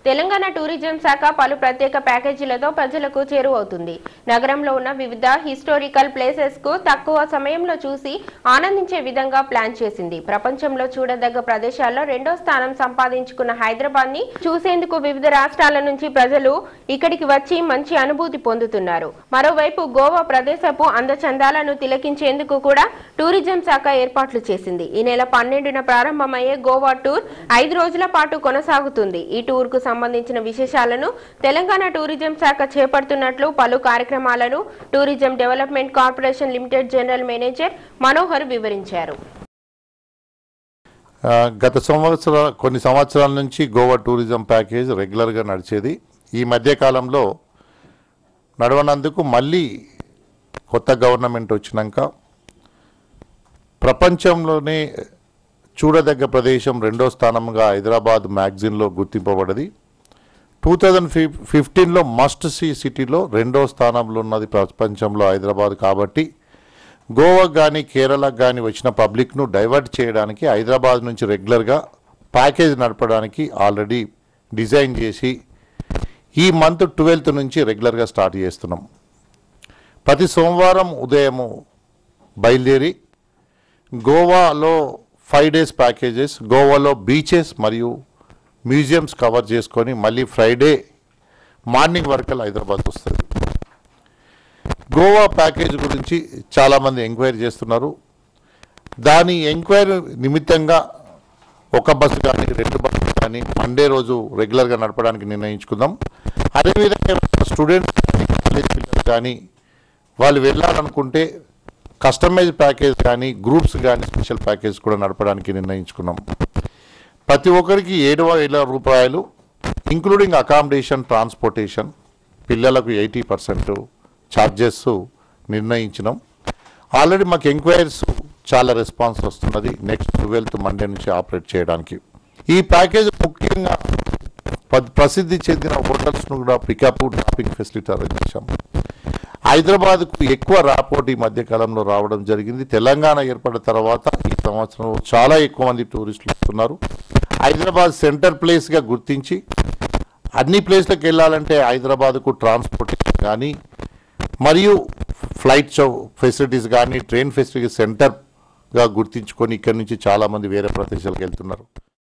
Telangana tourism శాఖ పలు ప్రత్యేక ప్యాకేజీలతో ప్రజలకు చేరువవుతుంది నగరంలో ఉన్న వివిధ హిస్టారికల్ ప్లేసెస్ కు తక్కువ సమయంలో చూసి ఆనందించే విధంగా ప్లాన్ చేసింది ప్రపంచంలో చూడదగ్గ ప్రదేశాల్లో రెండో స్థానం సంపాదించుకున్న హైదరాబాద్ ని చూసేందుకు వివిధ రాష్ట్రాల నుంచి ప్రజలు ఇక్కడికి వచ్చి మంచి అనుభూతి పొందుతున్నారు మరోవైపు గోవా ప్రదేశపు అందచందాలను తిలకించేందుకు కూడా టూరిజం శాఖ ఏర్పాట్లు చేసింది ఈ నెల పన్నెండున ప్రారంభమయ్యే గోవా టూర్ ఐదు రోజుల పాటు కొనసాగుతుంది ఈ టూర్ కు సంబంధించిన విశేషాలను తెలంగాణ టూరిజం శాఖ చేపడుతున్నట్లు పలు కార్యక్రమాలను tourism development corporation limited general manager Manohar వివరించారు ఆ, గత సంవత్సర కొన్ని సంవత్సరాల నుంచి గోవా టూరిజం ప్యాకేజ్ రెగ్యులర్గా నడిచేది ఈ మధ్య కాలంలో నడవనందుకు మళ్ళీ కొత్త గవర్నమెంట్ వచ్చినాక ప్రపంచంలోనే చూడదగ్గ ప్రదేశం రెండో స్థానంగా హైదరాబాద్ మ్యాగజిన్లో గుర్తింపబడింది టూ థౌజండ్ ఫిఫ్ ఫిఫ్టీన్లో మస్ట్ సీ సిటీలో రెండో స్థానంలో ఉన్నది ప్రపంచంలో హైదరాబాద్ కాబట్టి గోవా కానీ కేరళకు కానీ వచ్చిన పబ్లిక్ను డైవర్ట్ చేయడానికి హైదరాబాద్ నుంచి రెగ్యులర్గా ప్యాకేజ్ నడపడానికి ఆల్రెడీ డిజైన్ చేసి ఈ మంత్ ట్వెల్త్ నుంచి రెగ్యులర్గా స్టార్ట్ చేస్తున్నాం ప్రతి సోమవారం ఉదయము బయలుదేరి గోవాలో ఫైవ్ డేస్ ప్యాకేజెస్ గోవాలో బీచెస్ మరియు మ్యూజియంస్ కవర్ చేసుకొని మళ్ళీ ఫ్రైడే మార్నింగ్ వరకు హైదరాబాద్ వస్తుంది గోవా ప్యాకేజ్ గురించి చాలామంది ఎంక్వైరీ చేస్తున్నారు దాని ఎంక్వైరీ నిమిత్తంగా ఒక బస్సు కానీ రెండు బస్సులు కానీ మండే రోజు రెగ్యులర్గా నడపడానికి నిర్ణయించుకుందాం అదేవిధంగా స్టూడెంట్స్ కానీ కాలేజ్ పిల్లలు కానీ వాళ్ళు వెళ్ళాలనుకుంటే కస్టమైజ్ ప్యాకేజ్ కానీ గ్రూప్స్ కానీ స్పెషల్ ప్యాకేజ్ కూడా నడపడానికి నిర్ణయించుకున్నాం ప్రతి ఒక్కరికి ఏడు వేల రూపాయలు ఇంక్లూడింగ్ అకామిడేషన్ ట్రాన్స్పోర్టేషన్ పిల్లలకు ఎయిటీ పర్సెంట్ ఛార్జెస్ నిర్ణయించినాం ఆల్రెడీ మాకు ఎంక్వైరీస్ చాలా రెస్పాన్స్ వస్తున్నది నెక్స్ట్ ట్వెల్త్ మండే నుంచి ఆపరేట్ చేయడానికి ఈ ప్యాకేజ్ ముఖ్యంగా ప- ప్రసిద్ధి చెందిన హోటల్స్ను కూడా పికప్ డ్రాపింగ్ ఫెసిలిటీ అరేంజ్ చేశాం హైదరాబాద్కు ఎక్కువ రాపోర్ట్ ఈ మధ్య కాలంలో రావడం జరిగింది తెలంగాణ ఏర్పడిన తర్వాత ఈ సంవత్సరం చాలా ఎక్కువ మంది టూరిస్టులు వస్తున్నారు హైదరాబాద్ సెంటర్ ప్లేస్గా గుర్తించి అన్ని ప్లేస్లకు వెళ్ళాలంటే హైదరాబాద్కు ట్రాన్స్పోర్టేషన్ కానీ మరియు ఫ్లైట్ ఫెసిలిటీస్ కానీ ట్రైన్ ఫెసిలిటీస్ సెంటర్గా గుర్తించుకొని ఇక్కడి నుంచి చాలామంది వేరే ప్రదేశాలకు వెళ్తున్నారు